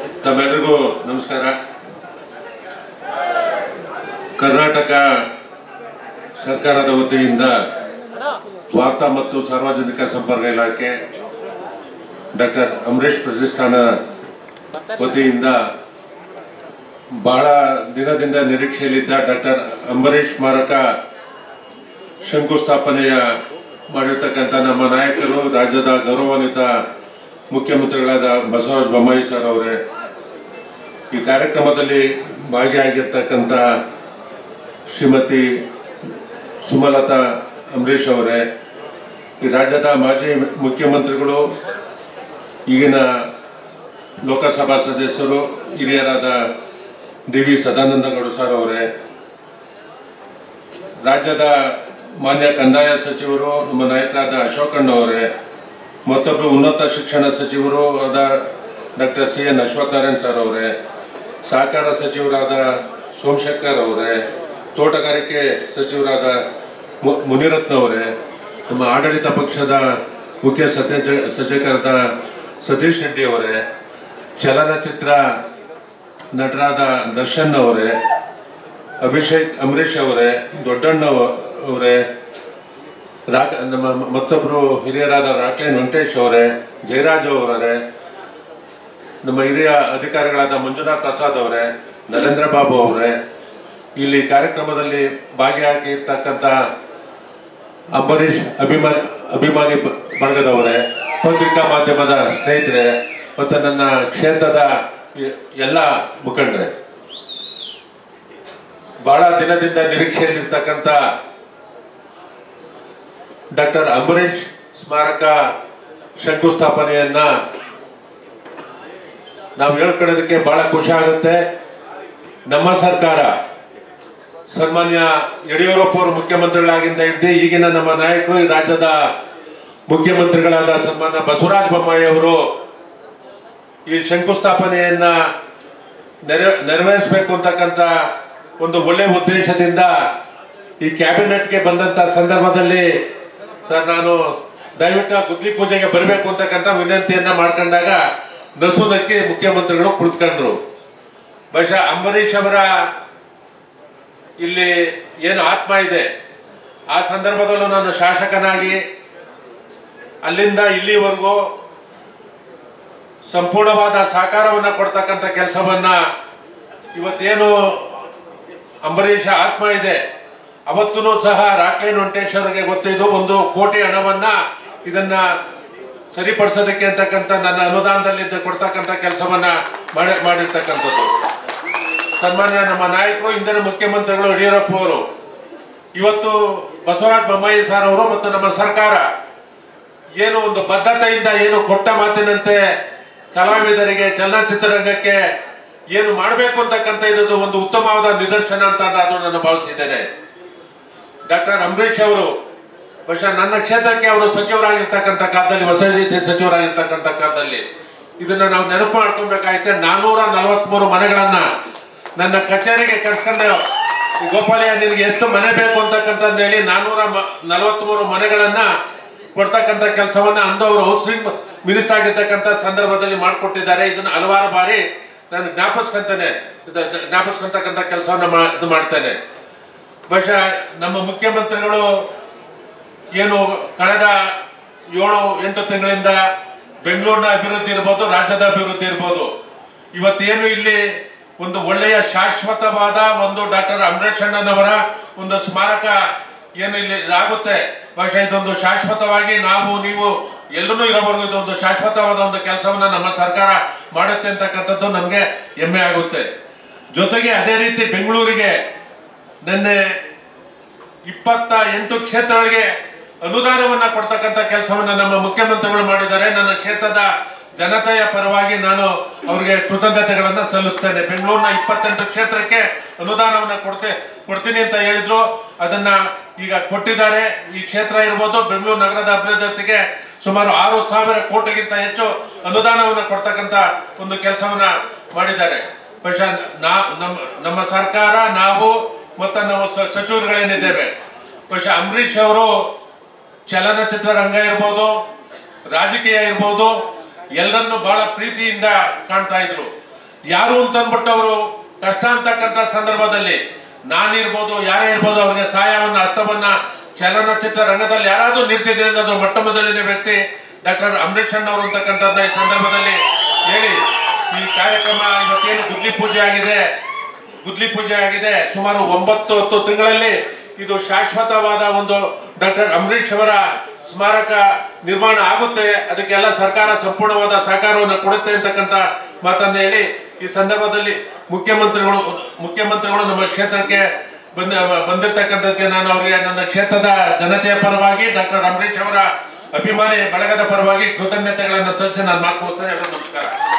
ತಮ್ಮೆಲ್ಲರಿಗೂ ನಮಸ್ಕಾರ ಕರ್ನಾಟಕ ಸರ್ಕಾರದ ವತಿಯಿಂದ ವಾರ್ತಾ ಮತ್ತು ಸಾರ್ವಜನಿಕ ಸಂಪರ್ಕ ಇಲಾಖೆ ಡಾಕ್ಟರ್ ಅಂಬರೀಷ್ ಪ್ರತಿಷ್ಠಾನ ವತಿಯಿಂದ ಬಹಳ ದಿನದಿಂದ ನಿರೀಕ್ಷೆಯಲ್ಲಿದ್ದ ಡಾಕ್ಟರ್ ಅಂಬರೀಷ್ ಸ್ಮಾರಕ ಶಂಕುಸ್ಥಾಪನೆಯ ಮಾಡಿರ್ತಕ್ಕಂಥ ನಮ್ಮ ನಾಯಕರು ರಾಜ್ಯದ ಗೌರವಾನ್ವಿತ ಮುಖ್ಯಮಂತ್ರಿಗಳಾದ ಬಸವರಾಜ ಬೊಮ್ಮಾಯಿ ಸರ್ ಅವರೇ ಈ ಕಾರ್ಯಕ್ರಮದಲ್ಲಿ ಭಾಗಿಯಾಗಿರ್ತಕ್ಕಂಥ ಶ್ರೀಮತಿ ಸುಮಲತಾ ಅಂಬರೀಷ್ ಅವರೇ ಈ ರಾಜ್ಯದ ಮಾಜಿ ಮುಖ್ಯಮಂತ್ರಿಗಳು ಈಗಿನ ಲೋಕಸಭಾ ಸದಸ್ಯರು ಹಿರಿಯರಾದ ಡಿ ವಿ ಸದಾನಂದಗೌಡ ಸರ್ ಅವರೇ ರಾಜ್ಯದ ಮಾನ್ಯ ಕಂದಾಯ ಸಚಿವರು ನಮ್ಮ ನಾಯಕರಾದ ಅಶೋಕಣ್ಣ ಅವರೇ ಮತ್ತೊಬ್ಬರು ಉನ್ನತ ಶಿಕ್ಷಣ ಸಚಿವರು ಆದ doctor C N Ashwathnarayan sir ಅವರೇ ಸಹಕಾರ ಸಚಿವರಾದ ಸೋಮಶೇಖರ್ ಅವರೇ ತೋಟಗಾರಿಕೆ ಸಚಿವರಾದ ಮು- ಮುನಿರತ್ನ ಅವರೇ ನಮ್ಮ ಆಡಳಿತ ಪಕ್ಷದ ಮುಖ್ಯ ಸತ್ಯ ಸಚಿವರಾದ ಸತೀಶ್ ರೆಡ್ಡಿ ಅವರೇ ಚಲನಚಿತ್ರ ನಟರಾದ ದರ್ಶನ್ ಅವರೇ ಅಭಿಷೇಕ್ ಅಂಬರೀಷ್ ಅವರೇ ದೊಡ್ಡಣ್ಣ ಅವ- ಅವರೇ ರಾಕ ನಮ್ಮ ಮತ್ತೊಬ್ಬರು ಹಿರಿಯರಾದ ರಾಕ್ಲೈನ್ ವೆಂಕಟೇಶ್ ಅವರೇ ಜಯರಾಜ್ ಅವರೇ ನಮ್ಮ ಹಿರಿಯ ಅಧಿಕಾರಿಗಳಾದ ಮಂಜುನಾಥ್ ಪ್ರಸಾದ್ ಅವರೇ ನರೇಂದ್ರ ಬಾಬು ಅವರೇ ಇಲ್ಲಿ ಕಾರ್ಯಕ್ರಮದಲ್ಲಿ ಭಾಗಿಯಾಗಿರ್ತಕ್ಕಂಥ ಅಂಬರೀಷ್ ಅಭಿಮಾನಿ ಅಭಿಮಾನಿ ಬ- ಬಳಗದವರೇ ಪತ್ರಿಕಾ ಮಾಧ್ಯಮದ ಸ್ನೇಹಿತರೆ ಮತ್ತು ನನ್ನ ಕ್ಷೇತ್ರದ ಎ- ಎಲ್ಲ ಮುಖಂಡರೇ ಬಹಳ ದಿನದಿಂದ ನಿರೀಕ್ಷೆಯಲ್ಲಿರ್ತಕ್ಕಂಥ ಡಾಕ್ಟರ್ ಅಂಬರೀಷ್ ಸ್ಮಾರಕ ಶಂಕುಸ್ಥಾಪನೆಯನ್ನ ನಾವು ಹೇಳ್ಕೊಳ್ಳೋದಕ್ಕೆ ಬಹಳ ಖುಷಿ ಆಗುತ್ತೆ ನಮ್ಮ ಸರ್ಕಾರ ಸನ್ಮಾನ್ಯ ಯಡಿಯೂರಪ್ಪ ಅವರು ಮುಖ್ಯಮಂತ್ರಿಗಳಾಗಿಂದ ಹಿಡಿದು ಈಗಿನ ನಮ್ಮ ನಾಯಕರು ಈ ರಾಜ್ಯದ ಮುಖ್ಯಮಂತ್ರಿಗಳಾದ ಸನ್ಮಾನ್ಯ ಬಸವರಾಜ ಬೊಮ್ಮಾಯಿ ಅವರು ಈ ಶಂಕುಸ್ಥಾಪನೆಯನ್ನ ನೆರ ನೆರವೇರಿಸಬೇಕು ಅಂತಕ್ಕಂಥ ಒಂದು ಒಳ್ಳೆ ಉದ್ದೇಶದಿಂದ ಈ ಕ್ಯಾಬಿನೆಟ್ಗೆ ಬಂದಂತ ಸಂದರ್ಭದಲ್ಲಿ ಸರ್ ನಾನು ದಯವಿಟ್ಟು ಆ ಗುದ್ಲಿ ಪೂಜೆಗೆ ಬರಬೇಕು ಅಂತಕ್ಕಂಥ ವಿನಂತಿಯನ್ನ ಮಾಡ್ಕೊಂಡಾಗ ನಸು ನಕ್ಕಿ ಮುಖ್ಯಮಂತ್ರಿಗಳು ಕುಳಿತುಕೊಂಡ್ರು ಬಹುಶಃ ಅಂಬರೀಷ್ ಅವರ ಇಲ್ಲಿ ಏನು ಆತ್ಮ ಇದೆ ಆ ಸಂದರ್ಭದಲ್ಲೂ ನಾನು ಶಾಸಕನಾಗಿ ಅಲ್ಲಿಂದ ಇಲ್ಲಿವರೆಗೂ ಸಂಪೂರ್ಣವಾದ ಸಹಕಾರವನ್ನ ಕೊಡ್ತಕ್ಕಂಥ ಕೆಲಸವನ್ನ ಇವತ್ತೇನು ಅಂಬರೀಷ ಆತ್ಮ ಇದೆ ಅವತ್ತೂ ಸಹ ರಾಕ್ಲೈನ್ ವೆಂಕಟೇಶ್ ಅವರಿಗೆ ಗೊತ್ತಿದ್ದು ಒಂದು ಕೋಟಿ ಹಣವನ್ನ ಇದನ್ನ ಸರಿಪಡಿಸೋದಕ್ಕೆ ಅಂತಕ್ಕಂಥ ನನ್ನ ಅನುದಾನದಲ್ಲಿ ಕೊಡ್ತಕ್ಕಂಥ ಕೆಲಸವನ್ನ ಮಾಡಿ ಮಾಡಿರ್ತಕ್ಕಂಥದ್ದು ಸನ್ಮಾನ್ಯ ನಮ್ಮ ನಾಯಕರು ಹಿಂದಿನ ಮುಖ್ಯಮಂತ್ರಿಗಳು ಯಡಿಯೂರಪ್ಪ ಅವರು ಇವತ್ತು ಬಸವರಾಜ ಬೊಮ್ಮಾಯಿ ಸರ್ ಅವರು ಮತ್ತು ನಮ್ಮ ಸರ್ಕಾರ ಏನು ಒಂದು ಬದ್ಧತೆಯಿಂದ ಏನು ಕೊಟ್ಟ ಮಾತಿನಂತೆ ಕಲಾವಿದರಿಗೆ ಚಲನಚಿತ್ರರಂಗಕ್ಕೆ ಏನು ಮಾಡಬೇಕು ಅಂತಕ್ಕಂಥ ಇದ್ದು ಒಂದು ಉತ್ತಮವಾದ ನಿದರ್ಶನ ಅಂತ ನಾನು ನಾನು ಭಾವಿಸಿದ್ದೇನೆ ಡಾಕ್ಟರ್ ಅಂಬರೀಷ್ ಅವರು ಬಹುಶಃ ನನ್ನ ಕ್ಷೇತ್ರಕ್ಕೆ ಅವರು ಸಚಿವರಾಗಿರ್ತಕ್ಕಂಥ ಕಾಲದಲ್ಲಿ ಹೊಸ ಸಚಿವರಾಗಿರ್ತಕ್ಕಂಥ ಕಾಲದಲ್ಲಿ ಇದನ್ನ ನಾವು ನೆನಪು ಮಾಡ್ಕೊಬೇಕಾಯ್ತೆ ನಾನೂರ ನಲವತ್ಮೂರು ಮನೆಗಳನ್ನ ನನ್ನ ಕಚೇರಿಗೆ ಕರ್ಸ್ಕೊಂಡು ಈ ಗೋಪಾಲಯ್ಯ ನಿನಗೆ ಎಷ್ಟು ಮನೆ ಬೇಕು ಅಂತಕ್ಕಂಥದ್ದು ಹೇಳಿ ನಾನೂರ ನಲವತ್ಮೂರು ಮನೆಗಳನ್ನ ಕೊಡ್ತಕ್ಕಂಥ ಕೆಲಸವನ್ನ ಅಂದವರು ಹೌಸಿಂಗ್ ಮಿನಿಸ್ಟರ್ ಆಗಿರ್ತಕ್ಕಂಥ ಸಂದರ್ಭದಲ್ಲಿ ಮಾಡಿಕೊಟ್ಟಿದ್ದಾರೆ ಇದನ್ನ ಹಲವಾರು ಬಾರಿ ನಾನು ಜ್ಞಾಪಿಸ್ಕೊಂತೇನೆ ಇದು ಜ್ಞಾಪಿಸ್ಕೊಂತಕ್ಕಂಥ ಕೆಲಸವನ್ನ ಮಾ- ಇದು ಮಾಡ್ತೇನೆ ಬಹುಶಃ ನಮ್ಮ ಮುಖ್ಯಮಂತ್ರಿಗಳು ಏನು ಕಳೆದ ಏಳು ಎಂಟು ತಿಂಗಳಿಂದ ಬೆಂಗಳೂರಿನ ಅಭಿವೃದ್ಧಿ ಇರ್ಬೋದು ರಾಜ್ಯದ ಅಭಿವೃದ್ಧಿ ಇರ್ಬೋದು ಇವತ್ತೇನು ಇಲ್ಲಿ ಒಂದು ಒಳ್ಳೆಯ ಶಾಶ್ವತವಾದ ಒಂದು ಡಾಕ್ಟರ್ ಅಂಬರೀಷ್ ಅಣ್ಣನವರ ಒಂದು ಸ್ಮಾರಕ ಏನು ಇಲ್ಲಿ ಆಗುತ್ತೆ ಬಹುಶಃ ಇದೊಂದು ಶಾಶ್ವತವಾಗಿ ನಾವು ನೀವು ಎಲ್ಲರೂ ಇರೋವರೆಗೂ ಇದೊಂದು ಶಾಶ್ವತವಾದ ಒಂದು ಕೆಲಸವನ್ನ ನಮ್ಮ ಸರ್ಕಾರ ಮಾಡುತ್ತೆ ಅಂತಕ್ಕಂಥದ್ದು ನಮಗೆ ಹೆಮ್ಮೆ ಆಗುತ್ತೆ ಜೊತೆಗೆ ಅದೇ ರೀತಿ ಬೆಂಗಳೂರಿಗೆ ನಿನ್ನೆ ಇಪ್ಪತ್ತ ಎಂಟು ಕ್ಷೇತ್ರಗಳಿಗೆ ಅನುದಾನವನ್ನ ಕೊಡ್ತಕ್ಕಂಥ ಕೆಲಸವನ್ನ ನಮ್ಮ ಮುಖ್ಯಮಂತ್ರಿಗಳು ಮಾಡಿದ್ದಾರೆ ನನ್ನ ಕ್ಷೇತ್ರದ ಜನತೆಯ ಪರವಾಗಿ ನಾನು ಅವರಿಗೆ ಕೃತಜ್ಞತೆಗಳನ್ನ ಸಲ್ಲಿಸ್ತೇನೆ ಬೆಂಗಳೂರಿನ ಇಪ್ಪತ್ತೆಂಟು ಕ್ಷೇತ್ರಕ್ಕೆ ಅನುದಾನವನ್ನ ಕೊಡ್ತೆ ಕೊಡ್ತೀನಿ ಅಂತ ಹೇಳಿದ್ರು ಅದನ್ನ ಈಗ ಕೊಟ್ಟಿದ್ದಾರೆ ಈ ಕ್ಷೇತ್ರ ಇರ್ಬೋದು ಬೆಂಗಳೂರು ನಗರದ ಅಭಿವೃದ್ಧಿಗೆ ಸುಮಾರು ಆರು ಸಾವಿರ ಕೋಟಿಗಿಂತ ಹೆಚ್ಚು ಅನುದಾನವನ್ನ ಕೊಡ್ತಕ್ಕಂಥ ಒಂದು ಕೆಲಸವನ್ನ ಮಾಡಿದ್ದಾರೆ ಬಹುಶಃ ನಾ ನಮ್ಮ ನಮ್ಮ ಸರ್ಕಾರ ನಾವು ಮತ್ತು ನಾವು ಸ- ಸಚಿವರುಗಳೇನಿದ್ದೇವೆ ಬಹುಶಃ ಅಂಬರೀಷ್ ಅವರು ಚಲನಚಿತ್ರ ರಂಗ ಇರ್ಬೋದು ರಾಜಕೀಯ ಇರ್ಬೋದು ಎಲ್ಲರನ್ನು ಬಹಳ ಪ್ರೀತಿಯಿಂದ ಕಾಣ್ತಾ ಇದ್ರು ಯಾರು ಅಂತ ಅಂದ್ಬಿಟ್ಟು ಅವರು ಕಷ್ಟ ಅಂತಕ್ಕಂಥ ಸಂದರ್ಭದಲ್ಲಿ ನಾನಿರ್ಬೋದು ಯಾರೇ ಇರ್ಬೋದು ಅವರಿಗೆ ಸಹಾಯವನ್ನ ಹಸ್ತವನ್ನ ಚಲನಚಿತ್ರ ರಂಗದಲ್ಲಿ ಯಾರಾದ್ರೂ ನಿಂತಿದೆ ಅನ್ನೋದು ಮೊಟ್ಟ ಮೊದಲನೇ ವ್ಯಕ್ತಿ ಡಾಕ್ಟರ್ ಅಂಬರೀಷ್ ಅಣ್ಣವರು ಅಂತಕ್ಕಂಥದ್ದನ್ನ ಈ ಸಂದರ್ಭದಲ್ಲಿ ಹೇಳಿ ಈ ಕಾರ್ಯಕ್ರಮ ಇವತ್ತೇನು ಗುದ್ಲಿ ಪೂಜೆ ಆಗಿದೆ ಗುದ್ಲಿ ಪೂಜೆ ಆಗಿದೆ ಸುಮಾರು ಒಂಬತ್ತು ಹತ್ತು ತಿಂಗಳಲ್ಲಿ ಇದು ಶಾಶ್ವತವಾದ ಒಂದು ಡಾಕ್ಟರ್ ಅಂಬರೀಷ್ ಅವರ ಸ್ಮಾರಕ ನಿರ್ಮಾಣ ಆಗುತ್ತೆ ಅದಕ್ಕೆಲ್ಲ ಸರ್ಕಾರ ಸಂಪೂರ್ಣವಾದ ಸಹಕಾರವನ್ನು ಕೊಡುತ್ತೆ ಅಂತಕ್ಕಂಥ ಮಾತನ್ನ ಹೇಳಿ ಈ ಸಂದರ್ಭದಲ್ಲಿ ಮುಖ್ಯಮಂತ್ರಿಗಳು ಮುಖ್ಯಮಂತ್ರಿಗಳು ನಮ್ಮ ಕ್ಷೇತ್ರಕ್ಕೆ ಬಂದ ಬಂದಿರ್ತಕ್ಕಂಥದ್ದಕ್ಕೆ ನಾನು ಅವರಿಗೆ ನನ್ನ ಕ್ಷೇತ್ರದ ಜನತೆಯ ಪರವಾಗಿ ಡಾಕ್ಟರ್ ಅಂಬರೀಷ್ ಅವರ ಅಭಿಮಾನಿ ಬಳಗದ ಪರವಾಗಿ ಕೃತಜ್ಞತೆಗಳನ್ನು ಸಲ್ಲಿಸಿ ನಾನು ಮಾತು ಮುಗಿಸ್ತೇನೆ ಎಲ್ಲರಿಗೂ ನಮಸ್ಕಾರ